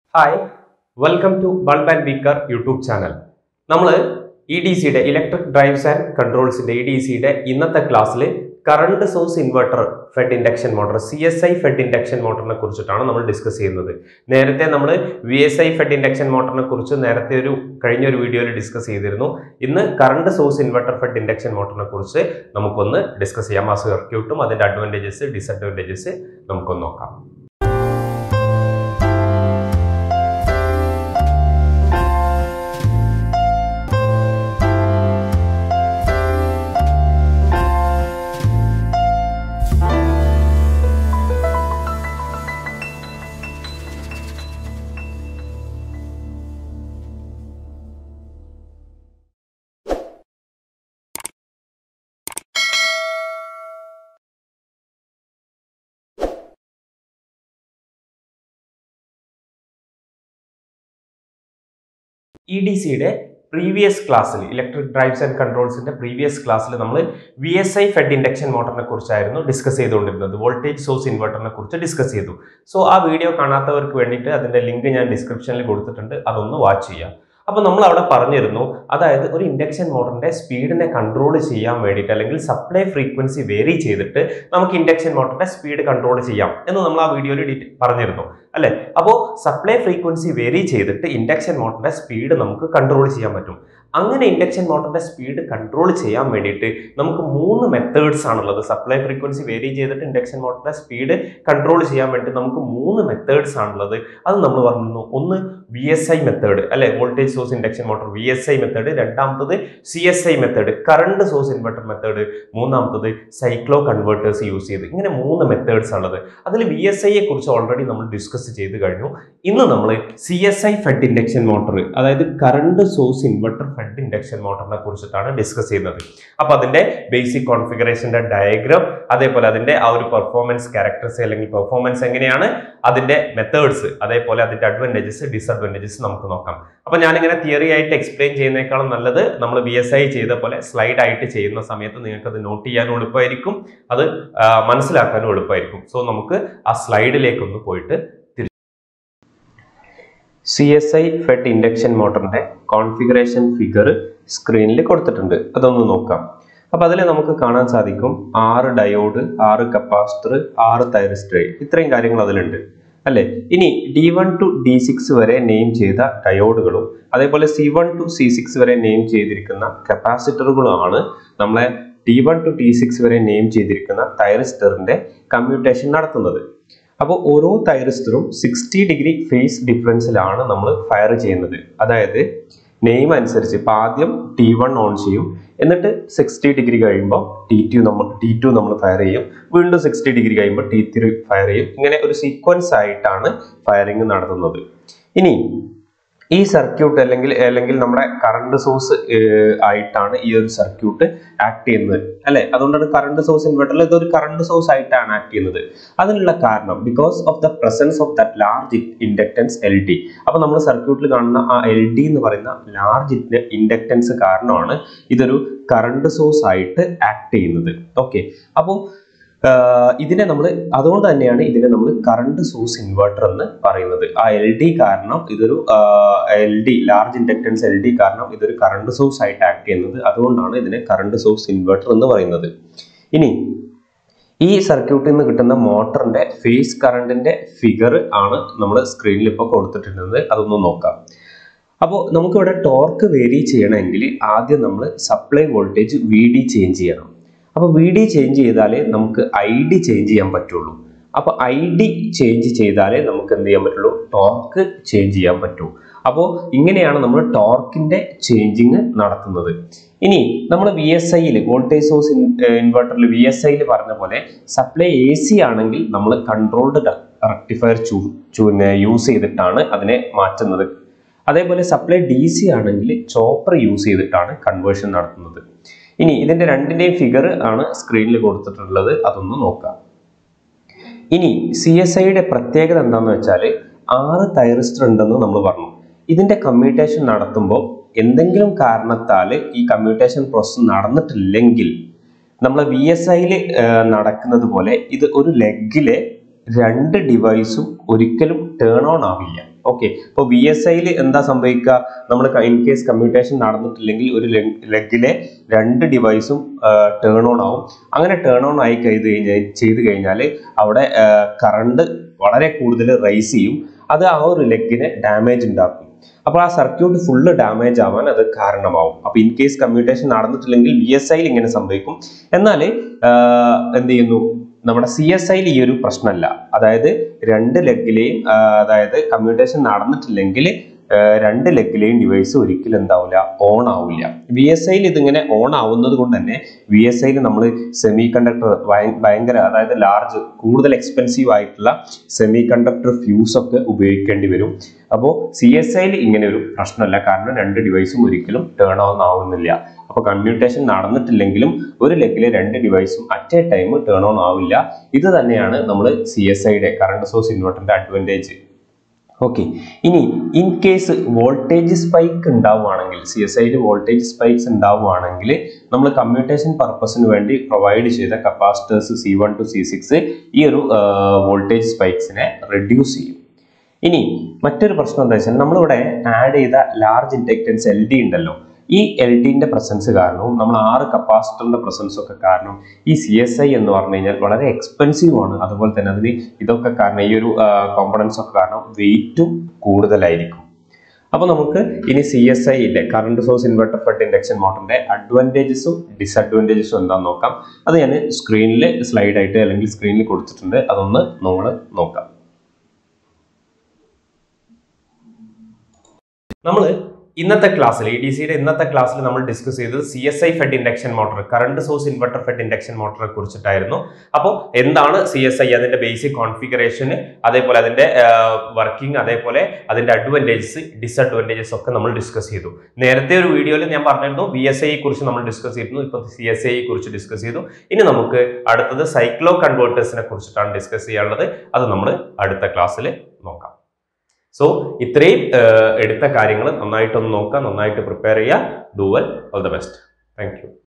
hi welcome to bulb and beaker YouTube channel നമ്മൾ E D സിയുടെ electric drives and കൺട്രോൾസിന്റെ E D സിയുടെ ഇന്നത്തെ ക്ലാസ്സിൽ current source inverter fed induction motor C S I fed induction മോട്ടറിനെ കുറിച്ചിട്ടാണ് നമ്മൾ ഡിസ്കസ് ചെയ്യുന്നത് നേരത്തെ നമ്മൾ V S I fed induction മോട്ടറിനെ കുറിച്ച് നേരത്തെ ഒരു കഴിഞ്ഞ ഒരു വീഡിയോയിൽ ഡിസ്കസ് ചെയ്തിരുന്നു ഇന്ന് current source inverter fed induction മോട്ടറിനെ കുറിച്ച് നമുക്കൊന്ന് ഡിസ്കസ് ചെയ്യാം ആ സർക്യൂട്ടും അതിന്റെ അഡ്വാൻറ്റേജസ് ഡിസഡ്വാൻറ്റേജസ് നമുക്കൊന്ന് നോക്കാം ഇ ഡി സിയുടെ പ്രീവിയസ് ക്ലാസ്സിൽ ഇലക്ട്രിക് ഡ്രൈവ്സ് ആൻഡ് കൺട്രോൾസിന്റെ പ്രീവിയസ് ക്ലാസ്സിൽ നമ്മൾ V S I fed induction മോട്ടറിനെ കുറിച്ചായിരുന്നു ഡിസ്കസ് ചെയ്തുകൊണ്ടിരുന്നത് വോൾട്ടേജ് സോഴ്സ് ഇൻവെർട്ടറിനെ കുറിച്ച് ഡിസ്കസ് ചെയ്തു സോ ആ വീഡിയോ കാണാത്തവർക്ക് വേണ്ടിയിട്ട് അതിന്റെ ലിങ്ക് ഞാൻ ഡിസ്ക്രിപ്ഷനിൽ കൊടുത്തിട്ടുണ്ട് അതൊന്ന് വാച്ച് ചെയ്യാം അപ്പോൾ നമ്മൾ അവിടെ പറഞ്ഞിരുന്നു അതായത് ഒരു ഇൻഡക്ഷൻ മോട്ടറിന്റെ സ്പീഡിനെ കൺട്രോൾ ചെയ്യാൻ വേണ്ടിയിട്ട് അല്ലെങ്കിൽ സപ്ലൈ ഫ്രീക്വൻസി വേരി ചെയ്തിട്ട് നമുക്ക് ഇൻഡക്ഷൻ മോട്ടറിന്റെ സ്പീഡ് കൺട്രോൾ ചെയ്യാം എന്ന് നമ്മൾ ആ വീഡിയോയിൽ പറഞ്ഞിരുന്നു അല്ലെ അപ്പോൾ സപ്ലൈ ഫ്രീക്വൻസി വേരി ചെയ്തിട്ട് ഇൻഡക്ഷൻ മോട്ടറിന്റെ സ്പീഡ് നമുക്ക് കൺട്രോൾ ചെയ്യാൻ പറ്റും അങ്ങനെ ഇൻഡക്ഷൻ മോട്ടറിന്റെ സ്പീഡ് കൺട്രോൾ ചെയ്യാൻ വേണ്ടിയിട്ട് നമുക്ക് മൂന്ന് മെത്തേഡ്സ് ആണുള്ളത് സപ്ലൈ ഫ്രീക്വൻസി വേരി ചെയ്തിട്ട് ഇൻഡക്ഷൻ മോട്ടറിന്റെ സ്പീഡ് കൺട്രോൾ ചെയ്യാൻ വേണ്ടി നമുക്ക് മൂന്ന് മെത്തേഡ്സ് ആണുള്ളത് അത് നമ്മൾ പറഞ്ഞു ഒന്ന് വി എസ് ഐ മെത്തേഡ് അല്ലെ voltage source induction motor V S I method രണ്ടാമത്തത് C S I method current source inverter method മൂന്നാമത്തത് സൈക്ലോ കൺവേർട്ടേഴ്സ് യൂസ് ചെയ്ത് ഇങ്ങനെ മൂന്ന് മെത്തേഡ്സ് ഉള്ളത് അതിൽ വി എസ് ഐയെ കുറിച്ച് ഓൾറെഡി നമ്മൾ ഡിസ്കസ് ചെയ്ത് കഴിഞ്ഞു ഇന്ന് നമ്മൾ C S I fed induction motor അതായത് current source inverter fed induction മോട്ടറിനെ കുറിച്ചിട്ടാണ് ഡിസ്കസ് ചെയ്യുന്നത് അപ്പോൾ അതിന്റെ ബേസിക് കോൺഫിഗറേഷന്റെ ഡയഗ്രാം അതേപോലെ അതിന്റെ ആ ഒരു പെർഫോമൻസ് ക്യാരക്ടേഴ്സ് അല്ലെങ്കിൽ പെർഫോമൻസ് എങ്ങനെയാണ് അതിന്റെ മെത്തേഡ്സ് അതേപോലെ അതിന്റെ അഡ്വാൻറ്റേജസ് ഡിസഡ്വാൻറ്റേജസ് നമുക്ക് നോക്കാം അപ്പൊ ഞാനിങ്ങനെ തിയറി ആയിട്ട് എക്സ്പ്ലെയിൻ ചെയ്യുന്നേക്കാളും നല്ലത് നമ്മൾ വി എസ് ഐ ചെയ്ത പോലെ സ്ലൈഡ് ആയിട്ട് ചെയ്യുന്ന സമയത്ത് നിങ്ങൾക്ക് അത് നോട്ട് ചെയ്യാനും എളുപ്പമായിരിക്കും അത് ആ, മനസ്സിലാക്കാനും എളുപ്പമായിരിക്കും സോ നമുക്ക് ആ സ്ലൈഡിലേക്ക് ഒന്ന് പോയിട്ട് C S I fed induction മോട്ടറിന്റെ കോൺഫിഗറേഷൻ ഫിഗർ സ്ക്രീനിൽ കൊടുത്തിട്ടുണ്ട് അതൊന്ന് നോക്കാം അപ്പൊ അതിൽ നമുക്ക് കാണാൻ സാധിക്കും ആറ് ഡയോഡ് ആറ് കപ്പാസിറ്റർ ആറ് തൈറിസ്റ്റർ ഇത്രയും കാര്യങ്ങൾ അതിലുണ്ട് അല്ലെ ഇനി D one two D six വരെ നെയിം ചെയ്ത ഡയോഡുകളും അതേപോലെ C one to C six വരെ നെയിം ചെയ്തിരിക്കുന്ന കപ്പാസിറ്ററുകളുമാണ് നമ്മളെ D one two D six വരെ നെയിം ചെയ്തിരിക്കുന്ന തൈറിസ്റ്ററിന്റെ കമ്മ്യൂട്ടേഷൻ നടത്തുന്നത് അപ്പോൾ ഓരോ തൈറിസ്റ്ററും സിക്സ്റ്റി ഡിഗ്രി ഫേസ് ഡിഫറൻസിലാണ് നമ്മൾ ഫയർ ചെയ്യുന്നത് അതായത് നെയിം അനുസരിച്ച് ഇപ്പം ആദ്യം ടി വൺ ഓൺ ചെയ്യും എന്നിട്ട് സിക്സ്റ്റി ഡിഗ്രി കഴിയുമ്പോൾ ടി ടു നമ്മൾ ടി ടു നമ്മൾ ഫയർ ചെയ്യും വീണ്ടും സിക്സ്റ്റി ഡിഗ്രി കഴിയുമ്പോൾ ടി ത്രീ ഫയർ ചെയ്യും ഇങ്ങനെ ഒരു സീക്വൻസ് ആയിട്ടാണ് ഫയറിങ് നടത്തുന്നത് ഇനി ഈ സർക്യൂട്ട് അല്ലെങ്കിൽ അല്ലെങ്കിൽ നമ്മുടെ കറണ്ട് സോഴ്സ് ആയിട്ടാണ് ഈ ഒരു സർക്യൂട്ട് ആക്ട് ചെയ്യുന്നത് അല്ലെ അതുകൊണ്ടാണ് കറണ്ട് സോഴ്സ് ഇൻവെർട്ടറിൽ ഇതൊരു കറണ്ട് സോഴ്സ് ആയിട്ടാണ് ആക്ട് ചെയ്യുന്നത് അതിനുള്ള കാരണം because of the presence of that large inductance L D അപ്പൊ നമ്മൾ സർക്യൂട്ടിൽ കാണുന്ന ആ എൽ ഡി എന്ന് പറയുന്ന ലാർജ് ഇൻഡക്റ്റൻസ് കാരണമാണ് ഇതൊരു കറണ്ട് സോഴ്സ് ആയിട്ട് ആക്ട് ചെയ്യുന്നത് ഓക്കെ അപ്പോൾ ഇതിനെ നമ്മൾ അതുകൊണ്ട് തന്നെയാണ് ഇതിനെ നമ്മൾ കറണ്ട് സോഴ്സ് ഇൻവെർട്ടർ എന്ന് പറയുന്നത് ആ എൽ ഡി കാരണം ഇതൊരു L D large inductance L D കാരണം ഇതൊരു കറണ്ട് സോഴ്സ് ആയിട്ട് ആക്ട് ചെയ്യുന്നത് അതുകൊണ്ടാണ് ഇതിനെ കറണ്ട് സോഴ്സ് ഇൻവെർട്ടർ എന്ന് പറയുന്നത് ഇനി ഈ സർക്യൂട്ടിൽ നിന്ന് കിട്ടുന്ന മോട്ടറിന്റെ ഫേസ് കറണ്ടിന്റെ ഫിഗർ ആണ് നമ്മൾ സ്ക്രീനിൽ ഇപ്പോൾ കൊടുത്തിട്ടുള്ളത് അതൊന്ന് നോക്കാം അപ്പോൾ നമുക്കിവിടെ ടോർക്ക് വേരി ചെയ്യണമെങ്കിൽ ആദ്യം നമ്മൾ supply voltage V D change ചെയ്യണം അപ്പോൾ വി ഡി ചേഞ്ച് ചെയ്താലേ നമുക്ക് ഐ ഡി ചേഞ്ച് ചെയ്യാൻ പറ്റുള്ളൂ അപ്പോൾ ഐ ഡി ചേഞ്ച് ചെയ്താലേ നമുക്ക് എന്ത് ചെയ്യാൻ പറ്റുള്ളൂ ടോർക്ക് ചേഞ്ച് ചെയ്യാൻ പറ്റൂ അപ്പോൾ ഇങ്ങനെയാണ് നമ്മൾ ടോർക്കിന്റെ ചേഞ്ചിങ് നടത്തുന്നത് ഇനി നമ്മൾ വി എസ് ഐയിൽ വോൾട്ടേജ് സോഴ്സ് ഇൻവെർട്ടറിൽ വി എസ് ഐയിൽ പറഞ്ഞ പോലെ സപ്ലൈ എ സി ആണെങ്കിൽ നമ്മൾ കൺട്രോൾഡ് റെക്ടിഫയർ ചൂ യൂസ് ചെയ്തിട്ടാണ് അതിനെ മാറ്റുന്നത് അതേപോലെ സപ്ലൈ ഡി സി ആണെങ്കിൽ ചോപ്പർ യൂസ് ചെയ്തിട്ടാണ് കൺവേർഷൻ നടത്തുന്നത് ഇനി ഇതിന്റെ രണ്ടിന്റെയും ഫിഗർ ആണ് സ്ക്രീനിൽ കൊടുത്തിട്ടുള്ളത് അതൊന്ന് നോക്കാം ഇനി സി എസ് ഐയുടെ പ്രത്യേകത എന്താണെന്ന് വെച്ചാൽ ആറ് തൈറിസ്റ്റർ ഉണ്ടെന്ന് നമ്മൾ പറഞ്ഞു ഇതിന്റെ കമ്മ്യൂട്ടേഷൻ നടത്തുമ്പോൾ എന്തെങ്കിലും കാരണത്താൽ ഈ കമ്മ്യൂട്ടേഷൻ പ്രോസസ്സ് നടന്നിട്ടില്ലെങ്കിൽ നമ്മളെ വി എസ് ഐയിൽ നടക്കുന്നത് പോലെ ഇത് ഒരു ലെഗിലെ രണ്ട് ഡിവൈസും ഒരിക്കലും ടേൺ ഓൺ ആവില്ല ഓക്കെ ഇപ്പോൾ വി എസ് ഐയിൽ എന്താ സംഭവിക്കുക നമ്മൾ ഇൻ കേസ് കമ്മ്യൂട്ടേഷൻ നടന്നിട്ടില്ലെങ്കിൽ ഒരു ലെഗിലെ രണ്ട് ഡിവൈസും ടേൺ ഓൺ ആവും അങ്ങനെ ടേൺ ഓൺ ആയി ചെയ്ത് കഴിഞ്ഞാൽ ചെയ്ത് കഴിഞ്ഞാൽ അവിടെ കറണ്ട് വളരെ കൂടുതൽ റൈസ് ചെയ്യും അത് ആ ഒരു ലെഗിനെ ഡാമേജ് ഉണ്ടാക്കും അപ്പോൾ ആ സർക്യൂട്ട് ഫുള്ള് ഡാമേജ് ആവാൻ അത് കാരണമാവും അപ്പോൾ ഇൻ കേസ് കമ്മ്യൂട്ടേഷൻ നടന്നിട്ടില്ലെങ്കിൽ വി എസ് ഐയിൽ ഇങ്ങനെ സംഭവിക്കും എന്നാൽ എന്ത് ചെയ്യുന്നു നമ്മുടെ സി എസ് ഐയിൽ ഈ ഒരു പ്രശ്നമല്ല അതായത് രണ്ട് ലെഗിലെയും അതായത് കമ്മ്യൂട്ടേഷൻ നടന്നിട്ടില്ലെങ്കിൽ രണ്ട് ലെഗിലെയും ഡിവൈസ് ഒരിക്കലും എന്താവില്ല ഓൺ ആവില്ല വി എസ് ഐയിൽ ഇതിങ്ങനെ ഓൺ ആവുന്നത് കൊണ്ട് തന്നെ വി എസ് ഐയിൽ നമ്മൾ സെമി കണ്ടക്ടർ ഭയങ്കര അതായത് ലാർജ് കൂടുതൽ എക്സ്പെൻസീവ് ആയിട്ടുള്ള സെമി കണ്ടക്ടർ ഫ്യൂസ് ഒക്കെ ഉപയോഗിക്കേണ്ടി വരും അപ്പോൾ സി എസ് ഐയിൽ ഇങ്ങനെ ഒരു പ്രശ്നമല്ല കാരണം രണ്ട് ഡിവൈസും ഒരിക്കലും ടേൺ ഓൺ ആവുന്നില്ല അപ്പോൾ കമ്മ്യൂട്ടേഷൻ നടന്നിട്ടില്ലെങ്കിലും ഒരു ലെഗിലെ രണ്ട് ഡിവൈസും at a time turn on ആവില്ല ഇത് തന്നെയാണ് നമ്മൾ സി എസ് ഐയുടെ കറണ്ട് സോഴ്സ് ഇൻവെർട്ടറിന്റെ അഡ്വാൻറ്റേജ് ഓക്കെ ഇനി ഇൻ കേസ് വോൾട്ടേജ് സ്പൈക്ക് ഉണ്ടാവുകയാണെങ്കിൽ സി എസ് ഐയിൽ വോൾട്ടേജ് സ്പൈക്സ് ഉണ്ടാവുകയാണെങ്കിൽ നമ്മൾ കമ്മ്യൂട്ടേഷൻ പർപ്പസിന് വേണ്ടി പ്രൊവൈഡ് ചെയ്ത capacitors C one to C six ഈ ഒരു വോൾട്ടേജ് സ്പൈക്സിനെ റെഡ്യൂസ് ചെയ്യും ഇനി മറ്റൊരു പ്രശ്നം എന്താ വെച്ചാൽ നമ്മളിവിടെ ആഡ് ചെയ്ത ലാർജ് ഇൻഡക്റ്റൻസ് എൽ ഡി ഉണ്ടല്ലോ ഈ എൽ ഡിന്റെ പ്രസൻസ് കാരണവും നമ്മൾ ആറ് കപ്പാസിറ്ററിന്റെ പ്രസൻസ് ഒക്കെ കാരണം ഈ സി എസ് ഐ എന്ന് പറഞ്ഞു കഴിഞ്ഞാൽ വളരെ എക്സ്പെൻസീവ് ആണ് അതുപോലെ തന്നെ അതിന് ഇതൊക്കെ കാരണം ഈ ഒരു കോമ്പണൻസ് ഒക്കെ കാരണം വെയിറ്റും കൂടുതലായിരിക്കും അപ്പോൾ നമുക്ക് ഇനി സി എസ് ഐ ഇല്ലേ current source inverter fed induction മോട്ടറിന്റെ അഡ്വാൻറ്റേജസും ഡിസഡ്വാൻറ്റേജസും എന്താണെന്ന് നോക്കാം അത് ഞാൻ സ്ക്രീനിൽ സ്ലൈഡ് ആയിട്ട് അല്ലെങ്കിൽ സ്ക്രീനിൽ കൊടുത്തിട്ടുണ്ട് അതൊന്ന് നമ്മൾ നോക്കാം നമ്മൾ ഇന്നത്തെ ക്ലാസ്സിൽ ഇ ഡി സിയുടെ ഇന്നത്തെ ക്ലാസ്സിൽ നമ്മൾ ഡിസ്കസ് ചെയ്തത് C S I fed induction motor current source inverter fed induction മോട്ടറെ കുറിച്ചിട്ടായിരുന്നു അപ്പോൾ എന്താണ് സി എസ് ഐ അതിന്റെ ബേസിക് കോൺഫിഗറേഷൻ അതേപോലെ അതിന്റെ വർക്കിംഗ് അതേപോലെ അതിന്റെ അഡ്വാൻറ്റേജസ് ഡിസഡ്വാൻറ്റേജസ് ഒക്കെ നമ്മൾ ഡിസ്കസ് ചെയ്തു നേരത്തെ ഒരു വീഡിയോയിൽ ഞാൻ പറഞ്ഞിരുന്നു വി എസ് ഐയെ കുറിച്ച് നമ്മൾ ഡിസ്കസ് ചെയ്തിരുന്നു ഇപ്പോൾ സി എസ് ഐയെ കുറിച്ച് ഡിസ്കസ് ചെയ്തു ഇനി നമുക്ക് അടുത്തത് സൈക്ലോ കൺവേർട്ടേഴ്സിനെ കുറിച്ചിട്ടാണ് ഡിസ്കസ് ചെയ്യാനുള്ളത് അത് നമ്മൾ അടുത്ത ക്ലാസ്സിൽ നോക്കാം സോ ഇത്രയും എടുത്ത കാര്യങ്ങൾ നന്നായിട്ടൊന്ന് നോക്കുക നന്നായിട്ട് പ്രിപ്പയർ ചെയ്യുക do well all the best thank U